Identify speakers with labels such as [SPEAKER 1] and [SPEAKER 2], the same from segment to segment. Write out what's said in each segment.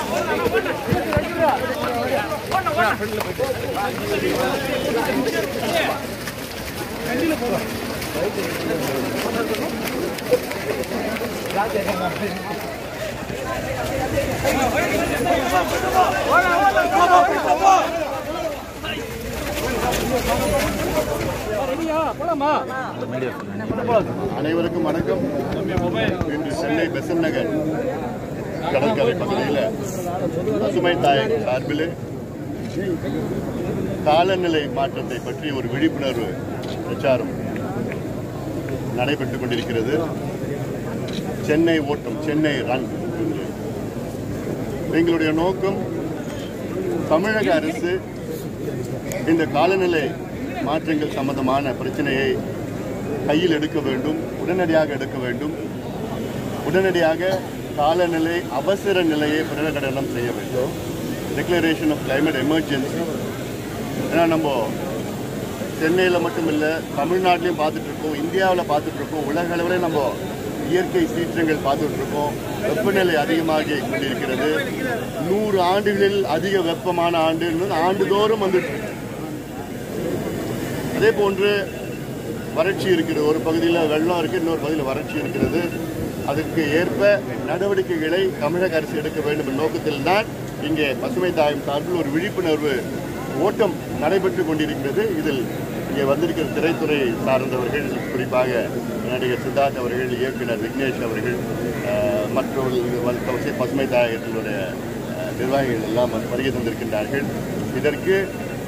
[SPEAKER 1] அனைவருக்கும் வணக்கம் இன்று சென்னை பெசன் நகர் கடற்கரை பகுதியில் பசுமை தாய் சார்பில் காலநிலை மாற்றத்தை பற்றி ஒரு விழிப்புணர்வு பிரச்சாரம் நடைபெற்றுக் கொண்டிருக்கிறது சென்னை ஓட்டம் சென்னை ரன் எங்களுடைய நோக்கம் தமிழக அரசு இந்த காலநிலை மாற்றங்கள் சம்பந்தமான பிரச்சனையை கையில் எடுக்க வேண்டும் உடனடியாக எடுக்க வேண்டும் உடனடியாக காலநிலை அவசர நிலையை பிரகடனம் செய்ய வேண்டும் டிக்ளரேஷன் ஆஃப் climate எமர்ஜென்சி ஏன்னா நம்ம சென்னையில் மட்டும் இல்லை தமிழ்நாட்டிலையும் பார்த்துட்டு இருக்கோம் இந்தியாவில் பார்த்துட்டு இருக்கோம் உலக அளவில் நம்ம இயற்கை சீற்றங்கள் பார்த்துட்டு இருக்கோம் வெப்பநிலை அதிகமாகி கொண்டிருக்கிறது நூறு ஆண்டுகளில் அதிக வெப்பமான ஆண்டு ஆண்டுதோறும் வந்துட்டு இருக்கு அதே போன்று வறட்சி இருக்கிறது ஒரு பகுதியில் வெள்ளம் இருக்குது இன்னொரு பகுதியில் வறட்சி இருக்கிறது அதற்கு ஏற்ப நடவடிக்கைகளை தமிழக அரசு எடுக்க வேண்டும் என்ற நோக்கத்தில் தான் இங்கே பசுமை தாயம் சார்பில் ஒரு விழிப்புணர்வு ஓட்டம் நடைபெற்று கொண்டிருக்கிறது இதில் இங்கே வந்திருக்கிற திரைத்துறை சார்ந்தவர்கள் குறிப்பாக நடிகர் சித்தார்த் அவர்கள் இயக்குனர் விக்னேஷ் அவர்கள் அஹ், மற்றவர்கள் வந்து பசுமை தாயகத்தினுடைய அஹ், நிர்வாகிகள் எல்லாம் வருகை தந்திருக்கின்றார்கள் இதற்கு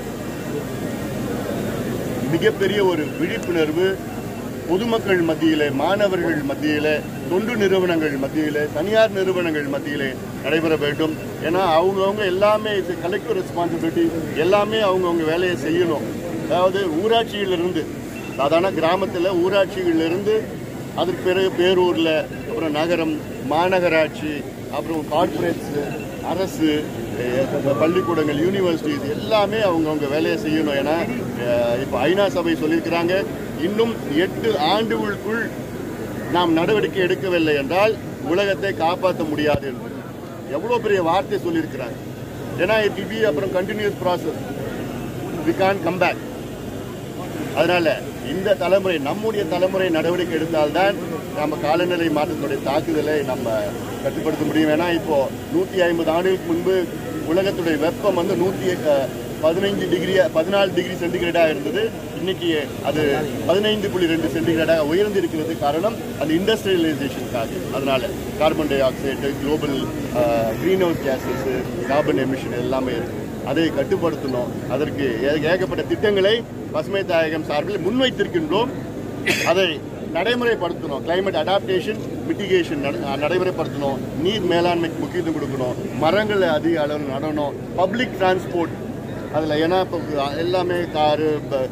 [SPEAKER 1] மிகப்பெரிய ஒரு விழிப்புணர்வு பொதுமக்கள் மத்தியிலே மாணவர்கள் மத்தியிலே தொண்டு நிறுவனங்கள் மத்தியிலே தனியார் நிறுவனங்கள் மத்தியிலே நடைபெற வேண்டும் ஏன்னா அவங்கவுங்க எல்லாமே கலெக்டிவ் ரெஸ்பான்சிபிலிட்டி எல்லாமே அவங்கவுங்க வேலையை செய்யணும் அதாவது ஊராட்சியிலிருந்து சாதாரண கிராமத்தில் ஊராட்சிகளிலிருந்து அதற்கு பிறகு பேரூரில் அப்புறம் நகரம் மாநகராட்சி அப்புறம் கார்ப்பரேட்ஸ் அரசு அஹ், பள்ளிக்கூடங்கள் யூனிவர்சிட்டிஸ் எல்லாமே அவங்கவுங்க வேலையை செய்யணும் ஏன்னா அஹ், இப்போ ஐநா சபை சொல்லியிருக்கிறாங்க இன்னும் எட்டு ஆண்டுகளுக்குள் நாம் நடவடிக்கை எடுக்கவில்லை என்றால் உலகத்தை காப்பாற்ற முடியாது என்று எவ்வளோ பெரிய வார்த்தை சொல்லியிருக்கிறாங்க ஏன்னா இட் பி அப்புறம் continuous process we can come back அதனால இந்த தலைமுறை நம்முடைய தலைமுறை நடவடிக்கை எடுத்தால்தான் நம்ம காலநிலை மாற்றத்துடைய தாக்குதலை நம்ம கட்டுப்படுத்த முடியும் ஏன்னா இப்போ நூற்றி ஐம்பது ஆண்டுகளுக்கு முன்பு உலகத்துடைய வெப்பம் வந்து நூற்றி பதினைஞ்சு டிகிரி பதினாலு டிகிரி சென்டிகிரேடாக இருந்தது இன்னைக்கு அது பதினைந்து புள்ளி ரெண்டு சென்டிகிரேடாக உயர்ந்து இருக்கிறது காரணம் அந்த இண்டஸ்ட்ரியலைசேஷனுக்காக அதனால carbon dioxide global greenhouse gases carbon emission எல்லாமே இருக்கு அதை கட்டுப்படுத்தணும் அதற்கு ஏ- ஏகப்பட்ட திட்டங்களை பசுமை தாயகம் சார்பில் முன்வைத்திருக்கின்றோம் அதை நடைமுறைப்படுத்தணும் கிளைமேட் அடாப்டேஷன் மிட்டிகேஷன் நடைமுறைப்படுத்தணும் நீர் மேலாண்மைக்கு முக்கியத்துவம் கொடுக்கணும் மரங்களை அதிக அளவில் நடணும் பப்ளிக் டிரான்ஸ்போர்ட் அதில் ஏன்னா இப்போ எல்லாமே காரு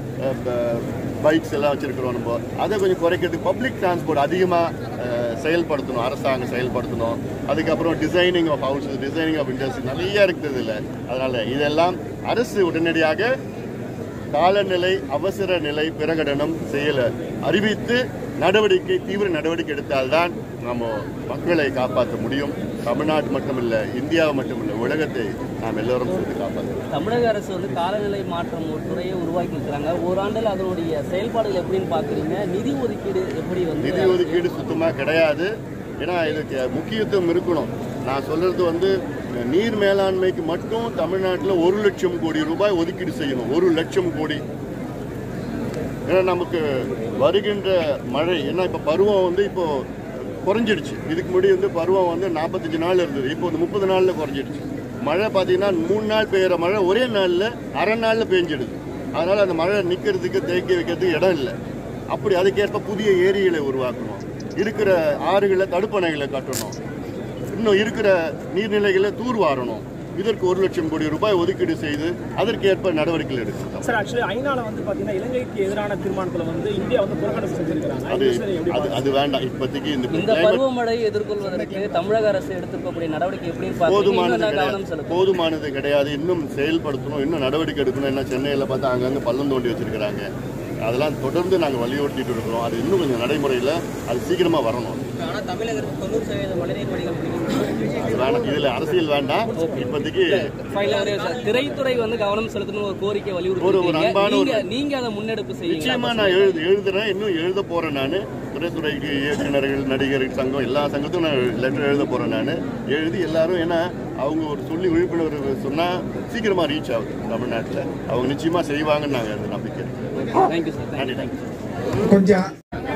[SPEAKER 1] பைக்ஸ் எல்லாம் வச்சுருக்கிறோம் நம்ம அதை கொஞ்சம் குறைக்கிறதுக்கு பப்ளிக் டிரான்ஸ்போர்ட் அதிகமாக செயல்படுத்தணும் அரசாங்கம் செயல்படுத்தணும் அதுக்கப்புறம் designing of houses designing of industry நிறைய இருக்குது இல்லை அதனால் இதெல்லாம் அரசு உடனடியாக காலநிலை அவசர நிலை பிரகடனம் செய்யல அறிவித்து நடவடிக்கை தீவிர நடவடிக்கை எடுத்தால்தான் நம்ம மக்களை காப்பாற்ற முடியும் தமிழ்நாடு மட்டுமில்லை இந்தியாவை மட்டுமில்லை உலகத்தை நாம் எல்லோரும் சேர்த்து காப்பாற்றலாம்
[SPEAKER 2] தமிழக அரசு வந்து காலநிலை மாற்றம் ஒரு துறையை உருவாக்கி இருக்கிறாங்க ஓராண்டில் அதனுடைய செயல்பாடுகள் எப்படின்னு பார்க்குறீங்க நிதி ஒதுக்கீடு எப்படி வந்து
[SPEAKER 1] நிதி ஒதுக்கீடு சுத்தமாக கிடையாது ஏன்னா இதுக்கு முக்கியத்துவம் இருக்கணும் நான் சொல்றது வந்து நீர் மேலாண்மைக்கு மட்டும் தமிழ்நாட்டில் ஒரு லட்சம் கோடி ரூபாய் ஒதுக்கீடு செய்யணும் ஒரு லட்சம் கோடி ஏன்னா நமக்கு வருகின்ற மழை ஏன்னா இப்போ பருவம் வந்து இப்போ குறைஞ்சிடுச்சு இதுக்கு முன்னாடி வந்து பருவம் வந்து நாற்பத்தஞ்சு நாள் இருந்தது இப்போ வந்து முப்பது நாளில் குறைஞ்சிடுச்சு மழை பார்த்தீங்கன்னா மூணு நாள் பெய்கிற மழை ஒரே நாளில் அரை நாளில் பெஞ்சிடுது அதனால் அந்த மழை நிற்கிறதுக்கு தேக்கி வைக்கிறதுக்கு இடம் இல்லை அப்படி அதுக்கேற்ப புதிய ஏரிகளை உருவாக்கணும் இருக்கிற ஆறுகளை தடுப்பணைகளை கட்டணும் இன்னும் இருக்கிற நீர்நிலைகளை தூர்வாரணும் இதற்கு ஒரு லட்சம் கோடி ரூபாய் ஒதுக்கீடு செய்து அதற்கேற்ப நடவடிக்கைகள் எடுக்கணும்
[SPEAKER 3] சார் ஆக்சுவலி ஐநால வந்து பாத்தீங்கன்னா இலங்கைக்கு எதிரான தீர்மானத்துல வந்து இந்தியா வந்து புறக்கணிப்பு செஞ்சிருக்காங்க
[SPEAKER 1] அது
[SPEAKER 3] அது விஷயத்தை எப்படி
[SPEAKER 1] அது அது வேண்டாம் இப்போதைக்கு இந்த
[SPEAKER 2] இந்த
[SPEAKER 1] climate
[SPEAKER 2] பருவமழையை எதிர்கொள்வதற்கு தமிழக அரசு எடுத்துக்கக்கூடிய நடவடிக்கை எப்படின்னு பார்க்குறீங்க
[SPEAKER 1] போதுமானது
[SPEAKER 2] இன்னும் கவனம்
[SPEAKER 1] கிடையாது
[SPEAKER 2] செலுத்தும்
[SPEAKER 1] போதுமானது கிடையாது இன்னும் செயல்படுத்தணும் இன்னும் நடவடிக்கை எடுக்கணும் என்ன சென்னையில் பார்த்தா அங்கங்கே பள்ளம் தோண்டி வச்சிருக்கிறாங்க அதெல்லாம் தொடர்ந்து நாங்கள் வலியுறுத்திட்டு இருக்கிறோம் அது இன்னும் கொஞ்சம் நடைமுறையில் அது சீக்கிரமாக வரணும்
[SPEAKER 2] ஆனா தமிழகத்துக்கு தொண்ணூறு சதவீத மழைநீர் வடிகால்
[SPEAKER 1] அது வேணாம் இதுல அரசியல் வேண்டாம் இப்போதைக்கு
[SPEAKER 2] திரைத்துறை வந்து கவனம் செலுத்தணும் ஒரு கோரிக்கை
[SPEAKER 1] ஒரு- ஒரு
[SPEAKER 2] வலியுறுத்தி
[SPEAKER 1] அன்பான ஒரு-
[SPEAKER 2] நீங்க நீங்க அதை முன்னெடுப்பு
[SPEAKER 1] நிச்சயமா
[SPEAKER 2] செய்யுங்க
[SPEAKER 1] நான் எழுது எழுதுறேன் இன்னும் எழுத போறேன் நான் துறைத்துறைக்கு இயக்குனர்கள் நடிகர்கள் சங்கம் எல்லா சங்கத்துக்கும் நான் லெட்டர் எழுத போறேன் நான் எழுதி எல்லாரும் ஏன்னா அவங்க ஒரு சொல்லி விழிப்புணர்வு சொன்னா சீக்கிரமா ரீச் ஆகுது தமிழ்நாட்டில் அவங்க நிச்சயமா செய்வாங்கன்னு நாங்கள் அந்த நம்பிக்கை இருக்கு.
[SPEAKER 2] தேங்க்யூ சார்
[SPEAKER 1] நன்றி தேங்க்யூ
[SPEAKER 4] கொஞ்சம்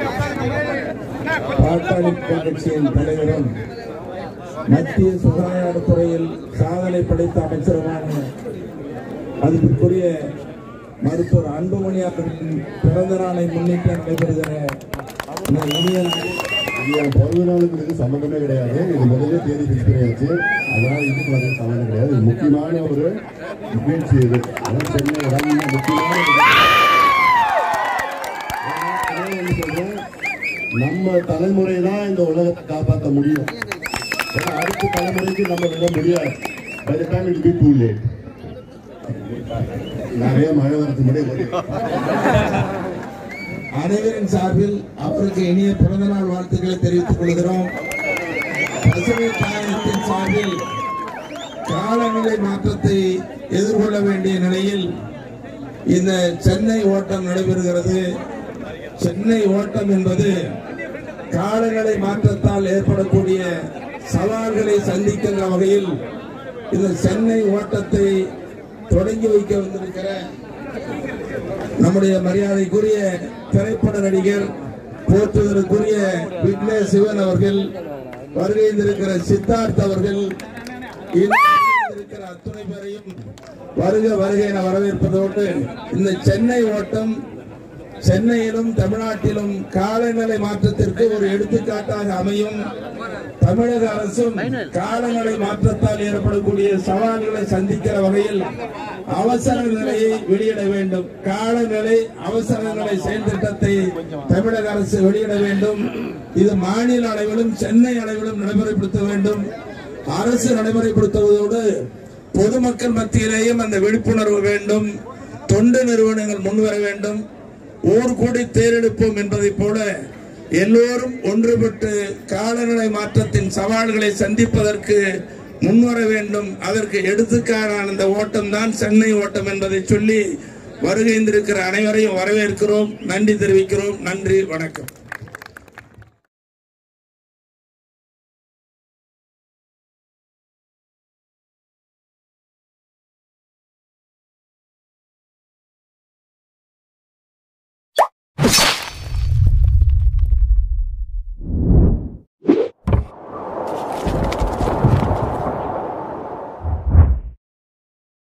[SPEAKER 4] பாட்டாளி கட்சியின் தலைவரும் மத்திய சுகாதாரத்துறையில் சாதனை படைத்த அமைச்சருமான அதற்குரிய மருத்துவர் அன்புமணி அவர்களின் பிறந்த நாளை முன்னிட்டு நடைபெறுகிற இந்த இனிய நாளில்
[SPEAKER 5] ஐயா பிறந்த நாளுக்கு இதுக்கு சம்மந்தமே கிடையாது இது முதல்ல தேதி ஃபிக்ஸ் பண்ணியாச்சு அதனால இதுக்கு வந்து சம்மந்தம் கிடையாது இது முக்கியமான ஒரு நிகழ்ச்சி இது அதான் சென்னை இடம் முக்கியமான நிகழ்ச்சி. நான் என்ன சொல்றேன், நம்ம தலைமுறை தான் இந்த உலகத்தை காப்பாற்ற முடியும் ஏன்னா அடுத்த தலைமுறைக்கு நம்ம விட முடியாது by the time it be too late நிறைய மழை வரதுக்கு முன்னாடி
[SPEAKER 4] அனைவரின் சார்பில் அவருக்கு இனிய பிறந்தநாள் வாழ்த்துக்களை தெரிவித்துக் கொள்கிறோம் பசுமை தாயத்தின் சார்பில் காலநிலை மாற்றத்தை எதிர்கொள்ள வேண்டிய நிலையில் இந்த சென்னை ஓட்டம் நடைபெறுகிறது சென்னை ஓட்டம் என்பது காலநிலை மாற்றத்தால் ஏற்படக்கூடிய சவால்களை சந்திக்கின்ற வகையில் இந்த சென்னை ஓட்டத்தை தொடங்கி வைக்க வந்திருக்கிற நம்முடைய மரியாதைக்குரிய திரைப்பட நடிகர் போற்றுதலுக்குரிய விக்னேஷ் சிவன் அவர்கள் வருகை இருக்கிற சித்தார்த் அவர்கள் இன்னும் இருக்கிற அத்துணை பேரையும் வருக வருக என வரவேற்பதோடு இந்த சென்னை ஓட்டம் சென்னையிலும் தமிழ்நாட்டிலும் காலநிலை மாற்றத்திற்கு ஒரு எடுத்துக்காட்டாக அமையும் தமிழக அரசும் காலநிலை மாற்றத்தால் ஏற்படக்கூடிய சவால்களை சந்திக்கிற வகையில் அவசர நிலையை வெளியிட வேண்டும் காலநிலை அவசர நிலை செயல் திட்டத்தை தமிழக அரசு வெளியிட வேண்டும் இது மாநில அளவிலும் சென்னை அளவிலும் நடைமுறைப்படுத்த வேண்டும் அரசு நடைமுறைப்படுத்துவதோடு பொதுமக்கள் மத்தியிலேயும் அந்த விழிப்புணர்வு வேண்டும் தொண்டு நிறுவனங்கள் முன்வர வேண்டும் ஊர் கூடி தேரெடுப்போம் என்பதைப் போல எல்லோரும் ஒன்றுபட்டு காலநிலை மாற்றத்தின் சவால்களை சந்திப்பதற்கு முன்வர வேண்டும் அதற்கு எடுத்துக்கான அந்த ஓட்டம் தான் சென்னை ஓட்டம் என்பதை சொல்லி வருகைந்திருக்கிற அனைவரையும் வரவேற்கிறோம் நன்றி தெரிவிக்கிறோம் நன்றி வணக்கம்